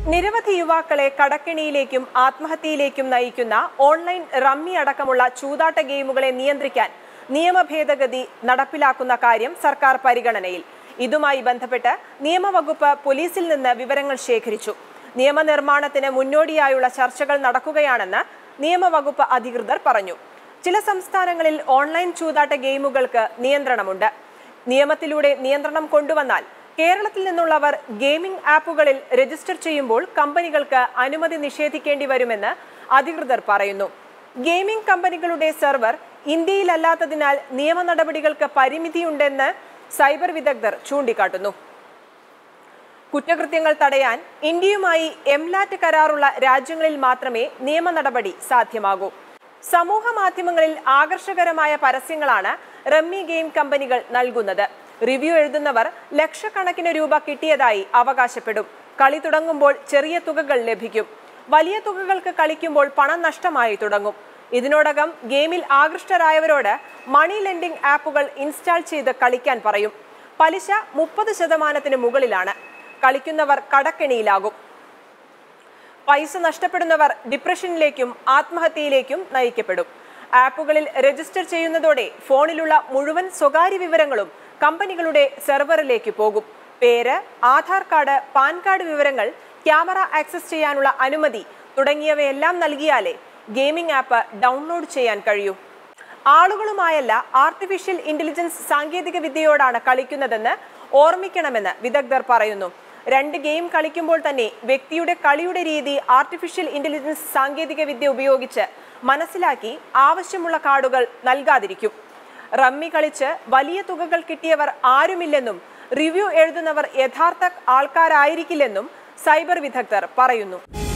നിരവധി യുവാക്കളെ കടക്കെണിയിലേക്കും ആത്മഹത്യയിലേക്കും നയിക്കുന്ന ഓൺലൈൻ റമ്മി അടക്കമുള്ള ചൂതാട്ട ഗെയിമുകളെ നിയന്ത്രിക്കാൻ നിയമ ഭേദഗതി നടപ്പിലാക്കുന്ന കാര്യം സർക്കാർ പരിഗണനയിൽ ഇതുമായി ബന്ധപ്പെട്ട് നിയമവകുപ്പ് പോലീസിൽ നിന്ന് വിവരങ്ങൾ ശേഖരിച്ചു നിയമനിർമ്മാണത്തിന് മുന്നോടിയായുള്ള ചർച്ചകൾ നടക്കുകയാണെന്ന് നിയമവകുപ്പ് അധികൃതർ പറഞ്ഞു ചില സംസ്ഥാനങ്ങളിൽ ഓൺലൈൻ ചൂതാട്ട ഗെയിമുകൾക്ക് നിയന്ത്രണമുണ്ട് നിയമത്തിലൂടെ നിയന്ത്രണം കൊണ്ടുവന്നാൽ കേരളത്തിൽ നിന്നുള്ളവർ ഗെയിമിംഗ് ആപ്പുകളിൽ രജിസ്റ്റർ ചെയ്യുമ്പോൾ കമ്പനികൾക്ക് അനുമതി നിഷേധിക്കേണ്ടി വരുമെന്ന് അധികൃതർ പറയുന്നു ഗെയിമിംഗ് കമ്പനികളുടെ സെർവർ ഇന്ത്യയിലല്ലാത്തതിനാൽ നിയമ നടപടികൾക്ക് പരിമിതിയുണ്ടെന്ന് സൈബർ വിദഗ്ധർ ചൂണ്ടിക്കാട്ടുന്നു കുറ്റകൃത്യങ്ങൾ തടയാൻ ഇന്ത്യയുമായി എംലാറ്റ് കരാറുള്ള രാജ്യങ്ങളിൽ മാത്രമേ നിയമ നടപടി സാധ്യമാകൂ സമൂഹ മാധ്യമങ്ങളിൽ ആകർഷകരമായ പരസ്യങ്ങളാണ് റമ്മി ഗെയിം കമ്പനികൾ നൽകുന്നത് റിവ്യൂ എഴുതുന്നവർ ലക്ഷക്കണക്കിന് രൂപ കിട്ടിയതായി അവകാശപ്പെടും കളി തുടങ്ങുമ്പോൾ ചെറിയ തുകകൾ ലഭിക്കും വലിയ തുകകൾക്ക് കളിക്കുമ്പോൾ പണം നഷ്ടമായി തുടങ്ങും ഇതിനോടകം ഗെയിമിൽ ആകൃഷ്ടരായവരോട് മണി ലെൻഡിംഗ് ആപ്പുകൾ ഇൻസ്റ്റാൾ ചെയ്ത് കളിക്കാൻ പറയും പലിശ മുപ്പത് ശതമാനത്തിന് മുകളിലാണ് കളിക്കുന്നവർ കടക്കെണിയിലാകും പൈസ നഷ്ടപ്പെടുന്നവർ ഡിപ്രഷനിലേക്കും ആത്മഹത്യയിലേക്കും നയിക്കപ്പെടും ആപ്പുകളിൽ രജിസ്റ്റർ ചെയ്യുന്നതോടെ ഫോണിലുള്ള മുഴുവൻ സ്വകാര്യ വിവരങ്ങളും കമ്പനികളുടെ സെർവറിലേക്ക് പോകും പേര് ആധാർ കാർഡ് പാൻ കാർഡ് വിവരങ്ങൾ ക്യാമറ ആക്സസ് ചെയ്യാനുള്ള അനുമതി തുടങ്ങിയവയെല്ലാം നൽകിയാലേ ഗെയിമിംഗ് ആപ്പ് ഡൗൺലോഡ് ചെയ്യാൻ കഴിയൂ ആളുകളുമായല്ല ആർട്ടിഫിഷ്യൽ ഇന്റലിജൻസ് സാങ്കേതിക വിദ്യയോടാണ് കളിക്കുന്നതെന്ന് ഓർമ്മിക്കണമെന്ന് വിദഗ്ധർ പറയുന്നു രണ്ട് ഗെയിം കളിക്കുമ്പോൾ തന്നെ വ്യക്തിയുടെ കളിയുടെ രീതി ആർട്ടിഫിഷ്യൽ ഇന്റലിജൻസ് സാങ്കേതിക വിദ്യ ഉപയോഗിച്ച് മനസ്സിലാക്കി ആവശ്യമുള്ള കാർഡുകൾ നൽകാതിരിക്കും റമ്മി കളിച്ച് വലിയ തുകകൾ കിട്ടിയവർ ആരുമില്ലെന്നും റിവ്യൂ എഴുതുന്നവർ യഥാർത്ഥ ആൾക്കാരായിരിക്കില്ലെന്നും സൈബർ വിദഗ്ധർ പറയുന്നു